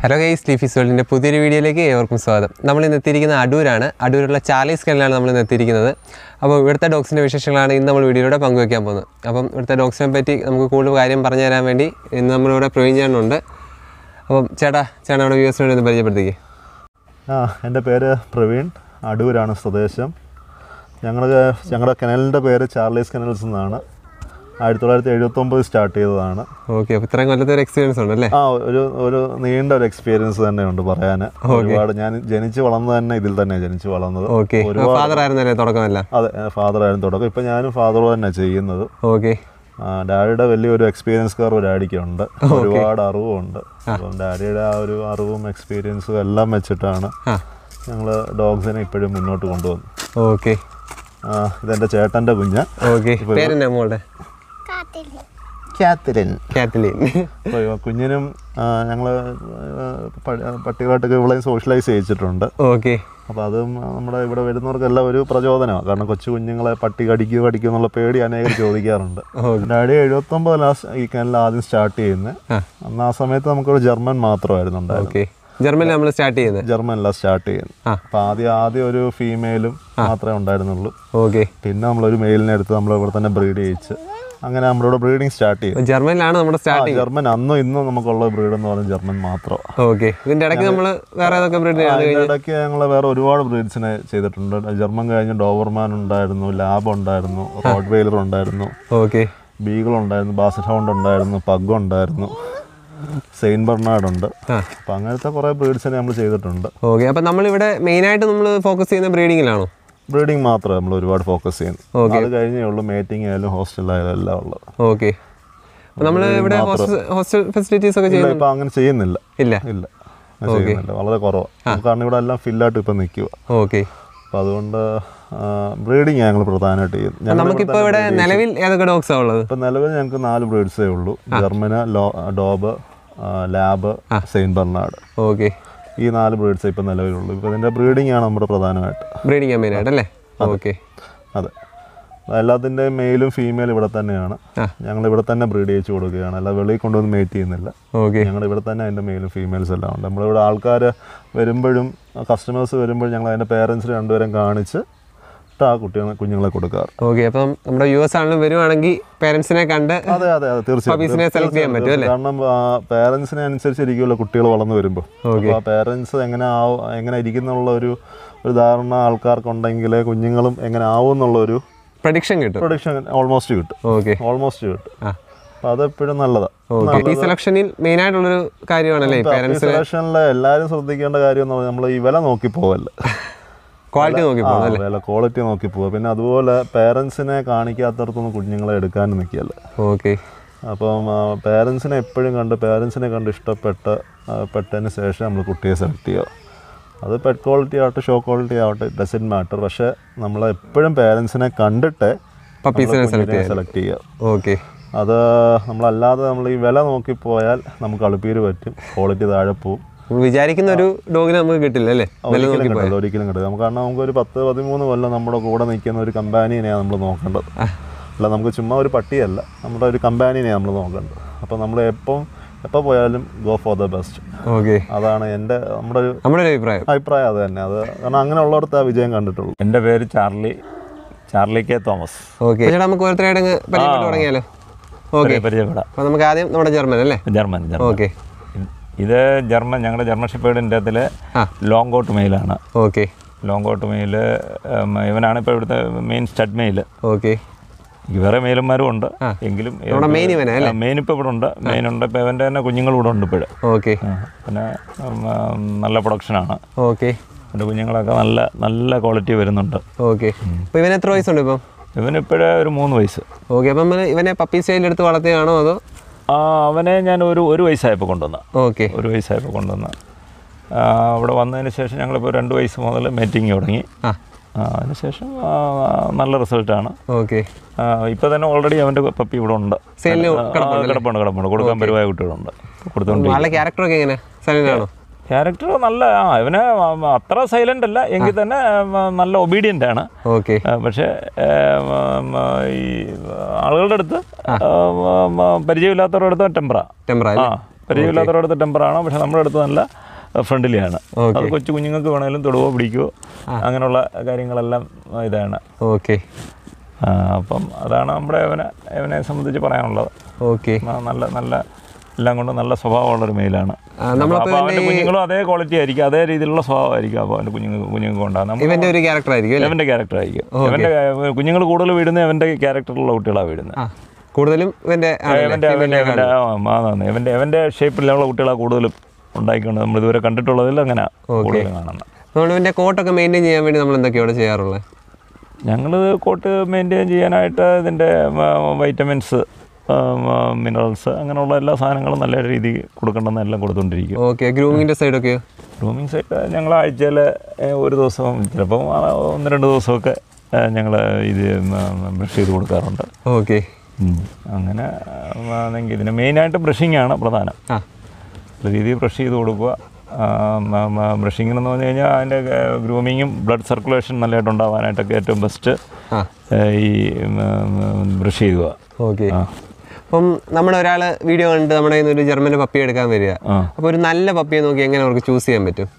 Hello guys leafy സോളിൻ്റെ പുതിയൊരു വീഡിയോയിലേക്ക് ഏവർക്കും സ്വാഗതം നമ്മൾ ഇന്ന് എത്തിയിരിക്കുന്ന അടൂരാണ് അടൂരുള്ള ചാലീസ് കല്ലിലാണ് നമ്മൾ ഇന്ന് എത്തിയിരിക്കുന്നത് അപ്പോൾ ഇവിടുത്തെ ഡോഗ്സിൻ്റെ വിശേഷങ്ങളാണ് ഇന്ന് നമ്മൾ വീഡിയോയിലൂടെ പങ്കുവയ്ക്കാൻ പോകുന്നത് അപ്പം ഇവിടുത്തെ ഡോഗ്സിനെ പറ്റി നമുക്ക് കൂടുതൽ കാര്യം പറഞ്ഞു തരാൻ വേണ്ടി ഇന്ന് നമ്മളിവിടെ പ്രവീൺ ചേട്ടനുണ്ട് അപ്പം ചേട്ടാ ചേട്ടാ നമ്മുടെ വ്യൂസിനോട് ഒന്ന് പരിചയപ്പെടുത്തിക്കേ ആ എൻ്റെ പേര് പ്രവീൺ അടൂരാണ് സ്വദേശം ഞങ്ങൾ ഞങ്ങളുടെ കനലിൻ്റെ പേര് ചാർലീസ് കനൽസ് എന്നാണ് ആയിരത്തി തൊള്ളായിരത്തി എഴുപത്തൊമ്പത് സ്റ്റാർട്ട് ചെയ്തതാണ് ഓക്കെ അപ്പോൾ ഇത്രയും കൊല്ലത്തെ ഒരു എക്സ്പീരിയൻസ് ഉണ്ടല്ലേ ആ ഒരു ഒരു നീണ്ട ഒരു എക്സ്പീരിയൻസ് തന്നെയുണ്ട് പറയാൻ ഒരുപാട് ഞാൻ ജനിച്ച് വളർന്നത് തന്നെ ഇതിൽ തന്നെ ജനിച്ച് വളർന്നത് ഓക്കെ ഫാദർ ആയിരുന്നല്ലേ തുടക്കമല്ല അതെ ഫാദർ ആയിരുന്നു തുടക്കം ഇപ്പം ഞാനും ഫാദർ തന്നെ ചെയ്യുന്നത് ഓക്കെ ആ, ഡാഡിയുടെ വലിയൊരു എക്സ്പീരിയൻസ് കർവ് ഡാഡിക്കുണ്ട് ഒരുപാട് അറിവുണ്ട് അപ്പം ഡാഡിയുടെ ആ ഒരു അറിവും എക്സ്പീരിയൻസും എല്ലാം വെച്ചിട്ടാണ് ആ ഞങ്ങൾ ഡോഗ്സിനെ ഇപ്പോഴും മുന്നോട്ട് കൊണ്ടുവന്നു ഓക്കെ ആ, ഇതെൻ്റെ ചേട്ടൻ്റെ കുഞ്ഞ് ഓക്കെ പേരെന്നാ മോളുടെ കാത്തലിൻ കാത്തലീൻ അപ്പോൾ ഇവ കുഞ്ഞിനും ഞങ്ങൾ പട്ടികളായിട്ടൊക്കെ ഇവളെയും സോഷ്യലൈസ് ചെയ്യിച്ചിട്ടുണ്ട് ഓക്കെ അപ്പോൾ അതും നമ്മുടെ ഇവിടെ വരുന്നവർക്കെല്ലാം ഒരു പ്രചോദനമാണ് കാരണം കൊച്ചു കുഞ്ഞുങ്ങളെ പട്ടി കടിക്കുകയോ കടിക്കുകയോ എന്നുള്ള പേടി അനേകം ചോദിക്കാറുണ്ട് ഡാഡി എഴുപത്തൊമ്പതിലാണ് ഈ കനൽ ആദ്യം സ്റ്റാർട്ട് ചെയ്യുന്നത് ആ. അന്ന് ആ സമയത്ത് നമുക്കൊരു ജർമ്മൻ മാത്രമായിരുന്നു ഉണ്ടായിരുന്നത് ഓക്കെ ജർമ്മനിൽ നമ്മൾ സ്റ്റാർട്ട് ചെയ്യുന്നത് ജർമ്മനിലാണ് സ്റ്റാർട്ട് ചെയ്യുന്നത് ആ. അപ്പോൾ ആദ്യം ആദ്യം ഒരു ഫീമെയിലും മാത്രമേ ഉണ്ടായിരുന്നുള്ളൂ ഓക്കെ പിന്നെ നമ്മളൊരു മെയിലിനെ എടുത്ത് നമ്മൾ ഇവിടെ തന്നെ ബ്രീഡ് ചെയ്യിച്ച് അങ്ങനെ നമ്മളിവിടെ ബ്രീഡിങ് സ്റ്റാർട്ട് ചെയ്തു ജർമ്മനിലാണ് നമ്മുടെ ആ, സ്റ്റാർട്ടിങ് ജർമ്മൻ അന്നും ഇന്നും നമുക്കുള്ള ബ്രീഡ് എന്ന് പറയുന്നത് ജർമ്മൻ മാത്രമാണ് ഓക്കെ ഇതിന്റെ ഇടയ്ക്ക് നമ്മൾ വേറെ ഏതൊക്കെ ബ്രീഡ് അതിൻ്റെ ഇടയ്ക്ക് ഞങ്ങൾ വേറെ ഒരുപാട് ബ്രീഡ്സിനെ ചെയ്തിട്ടുണ്ട് ജർമ്മൻ കഴിഞ്ഞ് ഡോവർമാൻ ഉണ്ടായിരുന്നു ലാബ് ഉണ്ടായിരുന്നു റോഡ് വെയിലർ ഉണ്ടായിരുന്നു ഓക്കെ ബീഗിൾ ഉണ്ടായിരുന്നു ബാസറ്റ് ഹൗണ്ട് ഉണ്ടായിരുന്നു പഗ് ഉണ്ടായിരുന്നു സെയിൻ ബെർണാഡ് ഉണ്ട് ആ അപ്പം അങ്ങനത്തെ കുറേ ബ്രീഡ്സിനെ നമ്മൾ ചെയ്തിട്ടുണ്ട് ഓക്കെ അപ്പം നമ്മളിവിടെ മെയിനായിട്ട് നമ്മൾ ഫോക്കസ് ചെയ്യുന്ന ബ്രീഡിങ്ങിലാണോ ബ്രീഡിങ് മാത്രമേ നമ്മൾ ഒരുപാട് ഫോക്കസ് ചെയ്യുന്നു അത് കഴിഞ്ഞേ ഉള്ളൂ മേറ്റിംഗ് ആയാലും ഹോസ്റ്റലായാലും എല്ലാം ഉള്ളത് ഓക്കെ അപ്പം നമ്മൾ ഇവിടെ ഹോസ്റ്റൽ ഫെസിലിറ്റീസ് ഒക്കെ ഇല്ല ചെയ്യുന്നു ഇപ്പം അങ്ങനെ ചെയ്യുന്നില്ല ഇല്ല ഇല്ല അങ്ങനെ ചെയ്യുന്നില്ല വളരെ കുറവാണ് കാരണം ഇവിടെ എല്ലാം ഫില്ലായിട്ട് ഇപ്പം നിൽക്കുക ഓക്കെ അപ്പം അതുകൊണ്ട് ബ്രീഡിങ് ഞങ്ങൾ പ്രധാനമായിട്ട് ചെയ്യും ഞങ്ങൾ നമുക്കിപ്പോൾ ഇവിടെ നിലവിൽ ഏതൊക്കെ ഡോഗ്സാണ് ഉള്ളത് ഇപ്പം നിലവിൽ ഞങ്ങൾക്ക് നാല് ബ്രീഡ്സേ ഉള്ളൂ ജർമ്മന് ലോ ഡോബ് ആ, ലാബ് സെയിൻ ബെർണാഡ് ഓക്കെ ഈ നാല് ബ്രീഡ്സേ ഇപ്പം നിലവിലുള്ളൂ ഇപ്പം ഇതിൻ്റെ ബ്രീഡിംഗ് ആണ് നമ്മുടെ പ്രധാനമായിട്ട് ബ്രീഡിങ് മെയിനായിട്ട് അല്ലേ ഓക്കെ അതെ എല്ലാത്തിൻ്റെയും മെയിലും ഫീമെയിൽ ഇവിടെ തന്നെയാണ് ആ. ഞങ്ങൾ ഇവിടെ തന്നെ ബ്രീഡ് ചെയ്യിച്ച് കൊടുക്കുകയാണ് അല്ല വെളിയിൽ കൊണ്ടുവന്ന് മേറ്റ് ചെയ്യുന്നില്ല ഓക്കെ ഞങ്ങൾ ഇവിടെ തന്നെ അതിൻ്റെ മെയിലും ഫീമെയിൽസ് എല്ലാം ഉണ്ട് നമ്മളിവിടെ ആൾക്കാർ വരുമ്പോഴും കസ്റ്റമേഴ്സ് വരുമ്പോഴും ഞങ്ങൾ അതിൻ്റെ പേരൻസിന് രണ്ടുപേരും കാണിച്ച് ആ കുട്ടികളെ കുഞ്ഞുങ്ങളെ കൊടുക്കാറ് ഓക്കെ അപ്പം നമ്മുടെ യു എസ് ആണെങ്കിലും വരുവാണെങ്കിൽ പേരൻസിനെ കണ്ട് അതെ അതെ അതെ തീർച്ചയായും പപ്പീസിനെ സെലക്ട് ചെയ്യാൻ പറ്റും അല്ലേ കാരണം പേരൻസിനെ അനുസരിച്ചിരിക്കുമല്ലോ കുട്ടികൾ വളർന്നു വരുമ്പോൾ അപ്പോൾ ആ പേരൻസ് എങ്ങനെ ആവും എങ്ങനെ ഇരിക്കുന്നുള്ള ഒരു ഒരു ധാരണ ആൾക്കാർക്കുണ്ടെങ്കിൽ കുഞ്ഞുങ്ങളും എങ്ങനെ ആവും എന്നുള്ള ഒരു പ്രഡിക്ഷൻ കിട്ടും പ്രൊഡിക്ഷൻ ഓൾമോസ്റ്റ് കിട്ടും ഓക്കെ ഓൾമോസ്റ്റ് കിട്ടും ആ അപ്പോൾ അതെപ്പോഴും നല്ലതാണ് ഓക്കെ ഈ സെലക്ഷനിൽ മെയിനായിട്ടുള്ളൊരു കാര്യമാണല്ലേ പേരൻസ് സെലക്ഷനിൽ എല്ലാവരും ശ്രദ്ധിക്കേണ്ട കാര്യം എന്ന് പറഞ്ഞാൽ നമ്മൾ ഈ വില നോക്കി പോവല്ല ക്വാളിറ്റി നോക്കി ആ, പോകും വില ക്വാളിറ്റി നോക്കി പോവുക പിന്നെ അതുപോലെ പേരൻസിനെ കാണിക്കാത്തടത്തൊന്നും കുഞ്ഞുങ്ങളെ എടുക്കാനും നിൽക്കുകയല്ല ഓക്കെ അപ്പം പേരൻസിനെ എപ്പോഴും കണ്ട് പേരൻസിനെ കണ്ട് ഇഷ്ടപ്പെട്ട് ആ, പെട്ടതിന് ശേഷം നമ്മൾ കുട്ടിയെ സെലക്ട് ചെയ്യുക അത് പെറ്റ് ക്വാളിറ്റി ആവട്ടെ ഷോ ക്വാളിറ്റി ആവട്ടെ ഡസൻ മാറ്റർ പക്ഷേ നമ്മൾ എപ്പോഴും പേരൻസിനെ കണ്ടിട്ട് പപ്പീസിനെ സെലക്ട് ചെയ്യാം സെലക്ട് ചെയ്യുക ഓക്കെ അത് നമ്മളല്ലാതെ നമ്മൾ ഈ വില നോക്കി പോയാൽ നമുക്ക് അളുപ്പീര് പറ്റും ക്വാളിറ്റി താഴെ പോവും വിചാരിക്കുന്ന ഒരു ഡോഗിനെ നമുക്ക് കിട്ടില്ല അല്ലേ വില ഒരിക്കലും നോക്കി കിട്ടില്ല ഒരിക്കലും കിട്ടില്ല നമുക്ക് കാരണം നമുക്കൊരു പത്ത് പതിമൂന്ന് കൊല്ലം നമ്മുടെ കൂടെ നിൽക്കുന്ന ഒരു കമ്പാനിനെയാണ് നമ്മൾ നോക്കേണ്ടത് അല്ല നമുക്ക് ചുമ്മാ ഒരു പട്ടിയല്ല നമ്മുടെ ഒരു കമ്പാനിനെയാണ് നമ്മൾ നോക്കേണ്ടത് അപ്പോൾ നമ്മൾ എപ്പം എപ്പോൾ പോയാലും go for the best okay അതാണ് എൻ്റെ നമ്മുടെ ഒരു നമ്മുടെ ഒരു അഭിപ്രായം അഭിപ്രായം അത് തന്നെ അത് കാരണം അങ്ങനെ ഉള്ളിടത്ത് ആ വിജയം കണ്ടിട്ടുള്ളൂ എൻ്റെ പേര് ചാർലി ചാർലി കെ തോമസ് ഓക്കെ ചേട്ടാ നമുക്ക് ഓരോരുത്തരായിട്ട് അങ്ങ് പരിചയപ്പെട്ട് തുടങ്ങിയാലോ ഓക്കെ പരിചയപ്പെടാം അപ്പോൾ നമുക്ക് ആദ്യം നമ്മുടെ ജർമ്മൻ അല്ലേ ജർമ്മൻ ജർമ്മൻ ഓക്കെ ഇത് ജർമ്മൻ ഞങ്ങളുടെ ജർമ്മൻ ഷെപ്പേഡിൻ്റെ അതിൽ ആ. ലോങ് കോട്ട് മെയിലാണ് ഓക്കെ ലോങ് കോട്ട് മെയിൽ ഇവനാണ് ഇപ്പോൾ ഇവിടുത്തെ മെയിൻ സ്റ്റഡ് മെയിൽ ഓക്കെ വേറെ മെയിലന്മാരും ഉണ്ട് എങ്കിലും നമ്മുടെ മെയിൻ ഇവനാ അല്ലേ മെയിൻ ഇപ്പോൾ ഇവിടെ ഉണ്ട് മെയിൻ ഉണ്ട് ഇപ്പോൾ ഇവൻ്റെ തന്നെ കുഞ്ഞുങ്ങൾ ഇവിടെ ഉണ്ട് ഇപ്പോഴും ഓക്കെ പിന്നെ ഉം, ഉം, നല്ല പ്രൊഡക്ഷനാണ് ഓക്കെ എൻ്റെ കുഞ്ഞുങ്ങളൊക്കെ നല്ല നല്ല ക്വാളിറ്റി വരുന്നുണ്ട് ഓക്കെ അപ്പോൾ ഇവന് എത്ര വയസ്സുണ്ട് ഇപ്പം ഇവനിപ്പോഴേ ഒരു മൂന്ന് വയസ്സ് ഓക്കെ അപ്പം നമ്മള് ഇവനെ പപ്പി സ്റ്റൈലിൽ എടുത്ത് വളർത്തുകയാണോ അതോ ആ, അവനെ ഞാൻ ഒരു ഒരു വയസ്സായപ്പോൾ കൊണ്ടുവന്ന ഓക്കെ ഒരു വയസ്സായപ്പോൾ കൊണ്ടുവന്ന് ആ, അവിടെ വന്നതിന് ശേഷം ഞങ്ങളിപ്പോൾ രണ്ട് വയസ്സ് മുതൽ മീറ്റിംഗ് തുടങ്ങി ആ ആ, അതിനുശേഷം ആ, നല്ല റിസൾട്ടാണ് ഓക്കെ ഇപ്പോൾ തന്നെ ഓൾറെഡി അവൻ്റെ പപ്പി ഇവിടെ ഉണ്ട് സെയിലിന് ആ, കിടപ്പുണ്ട് കിടപ്പുണ്ട് കൊടുക്കാൻ പരുവായ കുട്ടികളുണ്ട് കൊടുത്തോണ്ട് ആളുടെ ക്യാരക്ടറൊക്കെ എങ്ങനെ സൈലൻ്റ് ക്യാരക്ടർ നല്ല ആ ഇവന് അത്ര സൈലൻ്റ് അല്ല എങ്കിൽ തന്നെ ആ, നല്ല ഒബീഡിയൻ്റ് ആണ് ഓക്കെ ആ, പക്ഷേ ആ, ഉം, ആ, ഈ ആളുകളുടെ അടുത്ത് ആ, ഉം, ആ, പരിചയമില്ലാത്തവരുടെ അടുത്ത് ടെമ്പറ ടെമ്പറ ആ പരിചയമില്ലാത്തവരുടെ അടുത്ത് ടെമ്പറാണ് പക്ഷെ നമ്മുടെ അടുത്ത് നല്ല ഫ്രണ്ട്ലി ആണ് Okay. അത് കൊച്ചു കുഞ്ഞുങ്ങൾക്ക് വേണമെങ്കിലും തൊടുവോ പിടിക്കുവോ അങ്ങനെയുള്ള കാര്യങ്ങളെല്ലാം ഇതാണ് ഓക്കെ ആ, അപ്പം അതാണ് നമ്മുടെ അവനെ അവനെ സംബന്ധിച്ച് പറയാനുള്ളത് ഓക്കെ ആ, നല്ല നല്ല എല്ലാം കൊണ്ടും നല്ല സ്വഭാവമുള്ളൊരു മെയിലാണ് നമ്മളപ്പോൾ അപ്പോൾ അവൻ്റെ കുഞ്ഞുങ്ങളും അതേ ക്വാളിറ്റി ആയിരിക്കും അതേ രീതിയിലുള്ള സ്വഭാവമായിരിക്കും അപ്പോൾ അവൻ്റെ കുഞ്ഞുങ്ങൾക്ക് കുഞ്ഞുങ്ങൾക്ക് ഉണ്ടാകും നമ്മൾ ഇവന്റെ ഒരു ക്യാരക്ടർ ആയിരിക്കും അല്ലേ അവൻ്റെ ക്യാരക്ടർ ആയിരിക്കും അവൻ്റെ കുഞ്ഞുങ്ങൾ കൂടുതൽ വീടുന്നത് അവൻ്റെ ക്യാരക്ടറുള്ള കുട്ടികളാണ് വീടുന്നത് ആ കൂടുതലും ഇവന്റെ ആണല്ലേ? അവൻ്റെ അവൻ്റെ അവൻ്റെ അവൻ്റെ അവൻ്റെ ഷേപ്പിലുള്ള കുട്ടികളാണ് കൂടുതലും ഉണ്ടായിക്കൊണ്ട് നമ്മൾ ഇതുവരെ കണ്ടിട്ടുള്ളതിൽ അങ്ങനെ കൂടുതൽ കാണുന്നത് നമ്മൾ ഇവന്റെ കോട്ടൊക്കെ മെയിൻറ്റെയിൻ ചെയ്യാൻ വേണ്ടി നമ്മൾ എന്തൊക്കെയാണ് ചെയ്യാറുള്ളത് ഞങ്ങൾ കോട്ട് മെയിൻറ്റെയിൻ ചെയ്യാനായിട്ട് ഇതിൻ്റെ വൈറ്റമിൻസ് മിനറൽസ് അങ്ങനെയുള്ള എല്ലാ സാധനങ്ങളും നല്ല രീതിയിൽ കൊടുക്കേണ്ടെന്ന് എല്ലാം കൊടുത്തുകൊണ്ടിരിക്കും ഓക്കെ ഗ്രൂമിങ്ങിന്റെ സൈഡൊക്കെയോ റൂമിങ് സൈറ്റ് ഞങ്ങൾ ആഴ്ചയിൽ ഒരു ദിവസം ചിലപ്പം ആ, ഒന്ന് രണ്ട് ദിവസമൊക്കെ ഞങ്ങൾ ഇത് ബ്രഷ് ചെയ്ത് കൊടുക്കാറുണ്ട് ഓക്കെ ഉം. അങ്ങനെ ആണെങ്കിൽ ഇതിന് മെയിനായിട്ട് ബ്രഷിംഗ് ആണ് പ്രധാനം ആ നല്ല രീതിയിൽ ബ്രഷ് ചെയ്ത് കൊടുക്കുക ബ്രഷിംഗ് എന്ന് പറഞ്ഞു കഴിഞ്ഞാൽ അതിൻ്റെ ഗ്രൂമിങ്ങും ബ്ലഡ് സർക്കുലേഷൻ നല്ലതായിട്ട് ഉണ്ടാവാനായിട്ടൊക്കെ ഏറ്റവും ബെസ്റ്റ് ആ ഈ ബ്രഷ് ചെയ്യുക ഓക്കെ ആ. അപ്പം നമ്മുടെ ഒരാൾ വീഡിയോ കണ്ടിട്ട് നമ്മുടെ കയ്യിൽ നിന്ന് ഒരു ജർമ്മൻ്റെ പപ്പി എടുക്കാൻ വരിക ആ. അപ്പോൾ ഒരു നല്ല പപ്പിയെ നോക്കി എങ്ങനെ അവർക്ക് ചൂസ് ചെയ്യാൻ പറ്റും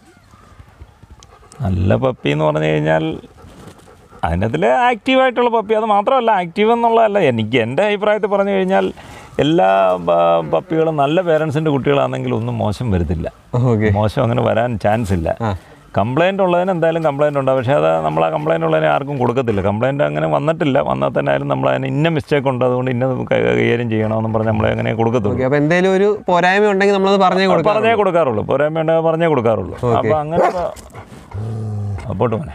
നല്ല പപ്പി എന്ന് പറഞ്ഞു കഴിഞ്ഞാൽ അതിനകത്തിൽ ആക്റ്റീവായിട്ടുള്ള പപ്പി അത് മാത്രമല്ല ആക്റ്റീവ് എന്നുള്ളതല്ല എനിക്ക് എൻ്റെ അഭിപ്രായത്തിൽ പറഞ്ഞു കഴിഞ്ഞാൽ എല്ലാ പ- പപ്പികളും നല്ല പേരൻസിൻ്റെ കുട്ടികളാണെങ്കിൽ ഒന്നും മോശം വരത്തില്ല ഓക്കെ മോശം അങ്ങനെ വരാൻ ചാൻസ് ഇല്ല കംപ്ലൈൻറ്റ് ഉള്ളതിന് എന്തായാലും കംപ്ലൈൻറ്റ് ഉണ്ടാവും പക്ഷേ അത് നമ്മൾ ആ കംപ്ലൈൻറ്റ് ഉള്ളതിനെ ആർക്കും കൊടുക്കത്തില്ല കംപ്ലൈൻറ്റ് അങ്ങനെ വന്നിട്ടില്ല വന്നാൽ തന്നെ ആയാലും നമ്മൾ അതിന് ഇന്ന മിസ്റ്റേക്ക് ഉണ്ട് അതുകൊണ്ട് ഇന്നത് കൈ- കൈകാര്യം ചെയ്യണമെന്ന് പറഞ്ഞ് നമ്മളെ അങ്ങനെ കൊടുക്കത്തുള്ളൂ ഓക്കെ അപ്പോൾ എന്തെങ്കിലും ഒരു പോരായ്മ ഉണ്ടെങ്കിൽ നമ്മളത് പറഞ്ഞേ കൊടുക്കാം പറഞ്ഞേ കൊടുക്കാറുള്ളൂ പോരായ്മ ഉണ്ടെങ്കിൽ പറഞ്ഞേ കൊടുക്കാറുള്ളൂ അപ്പം അങ്ങനെ അപ്പോട്ട് പോനെ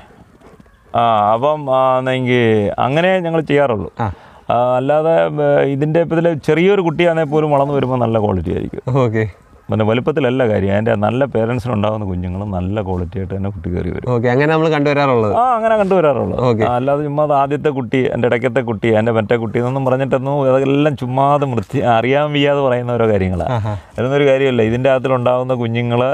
ആ അപ്പം എന്നെങ്കിൽ അങ്ങനെ ഞങ്ങൾ ചെയ്യാറുള്ളൂ ആ. ആ, അല്ലാതെ ബ- ഇതിൻ്റെ ഇപ്പം ഇതിൽ ചെറിയൊരു കുട്ടിയാണെങ്കിൽ പോലും വളർന്നു വരുമ്പോൾ നല്ല ക്വാളിറ്റി ആയിരിക്കും ഓക്കെ പിന്നെ വലുപ്പത്തിലല്ല കാര്യം അതിൻ്റെ നല്ല പേരൻസിനുണ്ടാകുന്ന കുഞ്ഞുങ്ങളും നല്ല ക്വാളിറ്റി ആയിട്ട് തന്നെ കുട്ടി കയറി വരും ഓക്കെ അങ്ങനെ നമ്മൾ കണ്ടുവരാറുള്ളത് ആ അങ്ങനെ കണ്ടുവരാറുള്ളൂ Okay. ആ, അല്ലാതെ ചുമ്മാ അത് ആദ്യത്തെ കുട്ടി എൻ്റെ ഇടയ്ക്കത്തെ കുട്ടി എൻ്റെ മറ്റേ കുട്ടി എന്നൊന്നും പറഞ്ഞിട്ടൊന്നും അതെല്ലാം ചുമ്മാതെ വൃത്തി അറിയാൻ വയ്യാതെ പറയുന്ന ഓരോ കാര്യങ്ങളാണ് ആഹാ. അതൊന്നൊരു കാര്യമല്ല ഇതിൻ്റെ അകത്തിലുണ്ടാകുന്ന കുഞ്ഞുങ്ങൾ